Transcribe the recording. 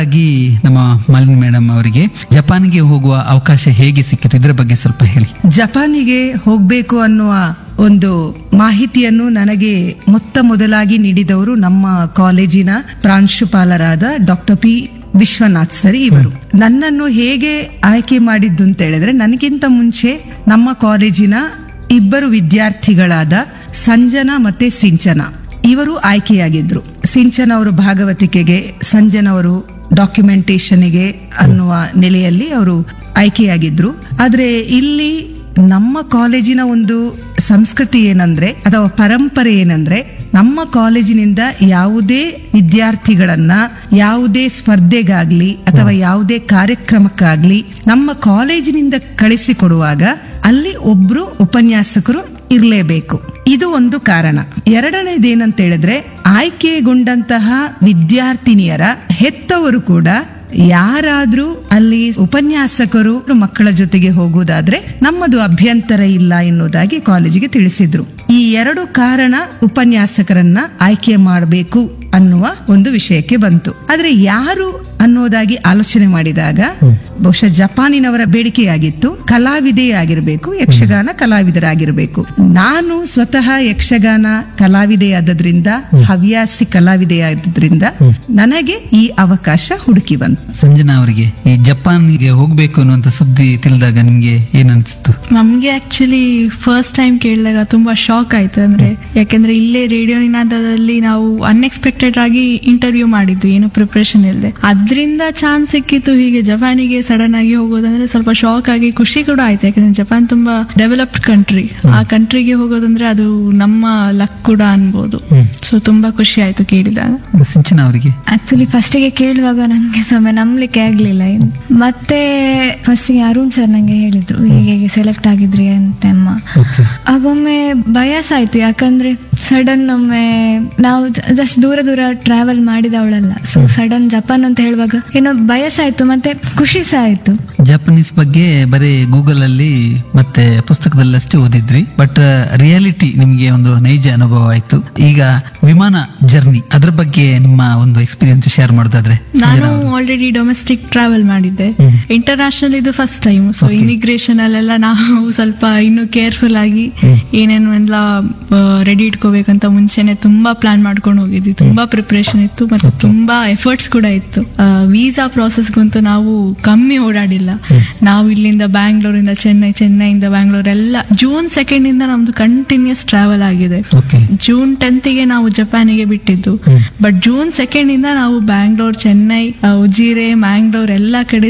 ಹಾಗಾಗಿ ನಮ್ಮ ಮಾಲಿನಿ ಮೇಡಮ್ ಅವರಿಗೆ ಜಪಾನ್ಗೆ ಹೋಗುವ ಅವಕಾಶ ಹೇಗೆ ಸಿಕ್ಕಿತು ಇದರ ಬಗ್ಗೆ ಸ್ವಲ್ಪ ಹೇಳಿ ಜಪಾನಿಗೆ ಹೋಗ್ಬೇಕು ಅನ್ನುವ ಒಂದು ಮಾಹಿತಿಯನ್ನು ನನಗೆ ಮೊತ್ತ ಮೊದಲಾಗಿ ನೀಡಿದವರು ನಮ್ಮ ಕಾಲೇಜಿನ ಪ್ರಾಂಶುಪಾಲರಾದ ಡಾಕ್ಟರ್ ಪಿ ವಿಶ್ವನಾಥ್ ಸರ್ ಇವರು ನನ್ನನ್ನು ಹೇಗೆ ಆಯ್ಕೆ ಮಾಡಿದ್ದು ಅಂತ ಹೇಳಿದ್ರೆ ನನಗಿಂತ ಮುಂಚೆ ನಮ್ಮ ಕಾಲೇಜಿನ ಇಬ್ಬರು ವಿದ್ಯಾರ್ಥಿಗಳಾದ ಸಂಜನಾ ಮತ್ತೆ ಸಿಂಚನ ಇವರು ಆಯ್ಕೆಯಾಗಿದ್ರು ಸಿಂಚನ ಅವರು ಭಾಗವತಿಕೆಗೆ ಸಂಜನ ಅವರು ಡಾಕ್ಯುಮೆಂಟೇಶನ್ಗೆ ಅನ್ನುವ ನೆಲೆಯಲ್ಲಿ ಅವರು ಆಯ್ಕೆಯಾಗಿದ್ರು ಆದ್ರೆ ಇಲ್ಲಿ ನಮ್ಮ ಕಾಲೇಜಿನ ಒಂದು ಸಂಸ್ಕೃತಿ ಏನಂದ್ರೆ ಅಥವಾ ಪರಂಪರೆ ಏನಂದ್ರೆ ನಮ್ಮ ಕಾಲೇಜಿನಿಂದ ಯಾವುದೇ ವಿದ್ಯಾರ್ಥಿಗಳನ್ನ ಯಾವುದೇ ಸ್ಪರ್ಧೆಗಾಗ್ಲಿ ಅಥವಾ ಯಾವುದೇ ಕಾರ್ಯಕ್ರಮಕ್ಕಾಗ್ಲಿ ನಮ್ಮ ಕಾಲೇಜಿನಿಂದ ಕಳಿಸಿಕೊಡುವಾಗ ಅಲ್ಲಿ ಒಬ್ರು ಉಪನ್ಯಾಸಕರು ಇರಲೇಬೇಕು ಇದು ಒಂದು ಕಾರಣ ಎರಡನೇದೇನಂತ ಹೇಳಿದ್ರೆ ಆಯ್ಕೆಗೊಂಡಂತಹ ವಿದ್ಯಾರ್ಥಿನಿಯರ ಹೆತ್ತವರು ಕೂಡ ಯಾರಾದ್ರೂ ಅಲ್ಲಿ ಉಪನ್ಯಾಸಕರು ಮಕ್ಕಳ ಜೊತೆಗೆ ಹೋಗುವುದಾದ್ರೆ ನಮ್ಮದು ಅಭ್ಯಂತರ ಇಲ್ಲ ಎನ್ನುವುದಾಗಿ ಕಾಲೇಜಿಗೆ ತಿಳಿಸಿದ್ರು ಈ ಎರಡು ಕಾರಣ ಉಪನ್ಯಾಸಕರನ್ನ ಆಯ್ಕೆ ಮಾಡಬೇಕು ಅನ್ನುವ ಒಂದು ವಿಷಯಕ್ಕೆ ಬಂತು ಆದ್ರೆ ಯಾರು ಅನ್ನೋದಾಗಿ ಆಲೋಚನೆ ಮಾಡಿದಾಗ ಬಹುಶಃ ಜಪಾನಿನವರ ಬೇಡಿಕೆಯಾಗಿತ್ತು ಕಲಾವಿದೆಯಾಗಿರ್ಬೇಕು ಯಕ್ಷಗಾನ ಕಲಾವಿದರಾಗಿರ್ಬೇಕು ನಾನು ಸ್ವತಃ ಯಕ್ಷಗಾನ ಕಲಾವಿದೆಯಾದದ್ರಿಂದ ಹವ್ಯಾಸಿ ಕಲಾವಿದೆಯಾದದ್ರಿಂದ ನನಗೆ ಈ ಅವಕಾಶ ಹುಡುಕಿ ಬಂತು ಸಂಜನಾ ಅವರಿಗೆ ಈ ಜಪಾನ್ಗೆ ಹೋಗ್ಬೇಕು ಅನ್ನುವಂತ ಸುದ್ದಿ ತಿಳಿದಾಗ ನಿಮ್ಗೆ ಏನ್ ಅನ್ಸಿತ್ತು ನಮ್ಗೆ ಆಕ್ಚುಲಿ ಫಸ್ಟ್ ಟೈಮ್ ಕೇಳಿದಾಗ ತುಂಬಾ ಶಾಕ್ ಆಯ್ತು ಅಂದ್ರೆ ಯಾಕಂದ್ರೆ ಇಲ್ಲೇ ರೇಡಿಯೋ ನಿನಾದದಲ್ಲಿ ನಾವು ಅನ್ಎಕ್ಸ್ಪೆಕ್ಟೆಡ್ ಆಗಿ ಇಂಟರ್ವ್ಯೂ ಮಾಡಿದ್ದು ಏನು ಪ್ರಿಪರೇಷನ್ ಇಲ್ಲದೆ ಅದರಿಂದ ಚಾನ್ಸ್ ಸಿಕ್ಕಿತ್ತು ಹೀಗೆ ಜಪಾನಿಗೆ ಸಡನ್ ಆಗಿ ಹೋಗೋದಂದ್ರೆ ಸ್ವಲ್ಪ ಶಾಕ್ ಆಗಿ ಖುಷಿ ಕೂಡ ಆಯ್ತು ಯಾಕಂದ್ರೆ ಜಪಾನ್ ತುಂಬಾ ಡೆವಲಪ್ಡ್ ಕಂಟ್ರಿ ಆ ಕಂಟ್ರಿಗೆ ಹೋಗೋದಂದ್ರೆ ಅದು ನಮ್ಮ ಲಕ್ ಕೂಡ ಅನ್ಬೋದು ಸೊ ತುಂಬಾ ಖುಷಿ ಆಯ್ತು ಕೇಳಿದಾಗ ಸಿಂಚನಾ ಅವರಿಗೆ ಆಕ್ಚುಲಿ ಫಸ್ಟಿಗೆ ಕೇಳುವಾಗ ನಂಗೆ ಸಮಯ ನಂಬಲಿಕ್ಕೆ ಆಗ್ಲಿಲ್ಲ ಇನ್ನು. ಮತ್ತೆ ಫಸ್ಟಿಗೆ ಅರುಣ್ ಸರ್ ನಂಗೆ ಹೇಳಿದ್ರು ಹೀಗೆ ಹೀಗೆ ಸೆಲೆಕ್ಟ್ ಆಗಿದ್ರಿ ಅಂತ ಅಮ್ಮ ಆಗೊಮ್ಮೆ ಭಯಾಸ ಆಯ್ತು ಯಾಕಂದ್ರೆ ಸಡನ್ ಒಮ್ಮೆ ನಾವು ಜಸ್ಟ್ ದೂರ ದೂರ ಟ್ರಾವೆಲ್ ಮಾಡಿದವಳಲ್ಲ ಸೊ ಸಡನ್ ಜಪಾನ್ ಅಂತ ಹೇಳುವಾಗ ಏನೋ ಭಯಾಸ ಆಯ್ತು ಮತ್ತೆ ಖುಷಿ ಸಹ ಆಯ್ತು ಜಪಾನೀಸ್ ಬಗ್ಗೆ ಬರೀ ಗೂಗಲ್ ಅಲ್ಲಿ ಮತ್ತೆ ಪುಸ್ತಕದಲ್ಲಿ ಅಷ್ಟೇ ಓದಿದ್ರಿ ಬಟ್ ರಿಯಾಲಿಟಿ ನಿಮ್ಗೆ ಒಂದು ನೈಜ ಅನುಭವ ಆಯ್ತು ಈಗ ವಿಮಾನ ಜರ್ನಿ ಅದ್ರ ಬಗ್ಗೆ ನಿಮ್ಮ ಒಂದು ಎಕ್ಸ್ಪೀರಿಯನ್ಸ್ ಶೇರ್ ಮಾಡೋದಾದ್ರೆ ನಾನು ಆಲ್ರೆಡಿ ಡೊಮೆಸ್ಟಿಕ್ ಟ್ರಾವೆಲ್ ಮಾಡಿದ್ದೆ ಇಂಟರ್ನ್ಯಾಷನಲ್ ಇದು ಫಸ್ಟ್ ಟೈಮ್ ಸೊ ಇಮಿಗ್ರೇಷನ್ ಅಲ್ಲೆಲ್ಲ ನಾವು ಸ್ವಲ್ಪ ಇನ್ನು ಕೇರ್ಫುಲ್ ಆಗಿ ಏನೇನು ಎಲ್ಲ ರೆಡಿ ಇಟ್ಕೋಬೇಕಂತ ಮುಂಚೆನೆ ತುಂಬಾ ಪ್ಲಾನ್ ಮಾಡ್ಕೊಂಡು ಹೋಗಿದ್ವಿ ತುಂಬಾ ಪ್ರಿಪರೇಷನ್ ಇತ್ತು ಮತ್ತೆ ತುಂಬಾ ಎಫರ್ಟ್ಸ್ ಕೂಡ ಇತ್ತು ವೀಸಾ ಪ್ರಾಸೆಸ್ಗಂತೂ ನಾವು ಕಮ್ಮಿ ಓಡಾಡಿಲ್ಲ ನಾವು ಇಲ್ಲಿಂದ ಬ್ಯಾಂಗ್ಳೂರಿಂದ ಚೆನ್ನೈ ಚೆನ್ನೈಯಿಂದ ಬ್ಯಾಂಗ್ಳೂರ್ ಎಲ್ಲ ಜೂನ್ ಸೆಕೆಂಡ್ ಇಂದ ನಮ್ದು ಕಂಟಿನ್ಯೂಸ್ ಟ್ರಾವೆಲ್ ಆಗಿದೆ Okay. ಜೂನ್ ಟೆಂತ್ಗೆ ನಾವು ಜಪಾನಿಗೆ ಬಿಟ್ಟಿದ್ದು ಬಟ್ ಜೂನ್ ಸೆಕೆಂಡ್ ಇಂದ ನಾವು ಬ್ಯಾಂಗ್ಳೂರ್ ಚೆನ್ನೈ ಆ, ಉಜಿರೆ ಮ್ಯಾಂಗ್ಳೂರ್ ಎಲ್ಲ ಕಡೆ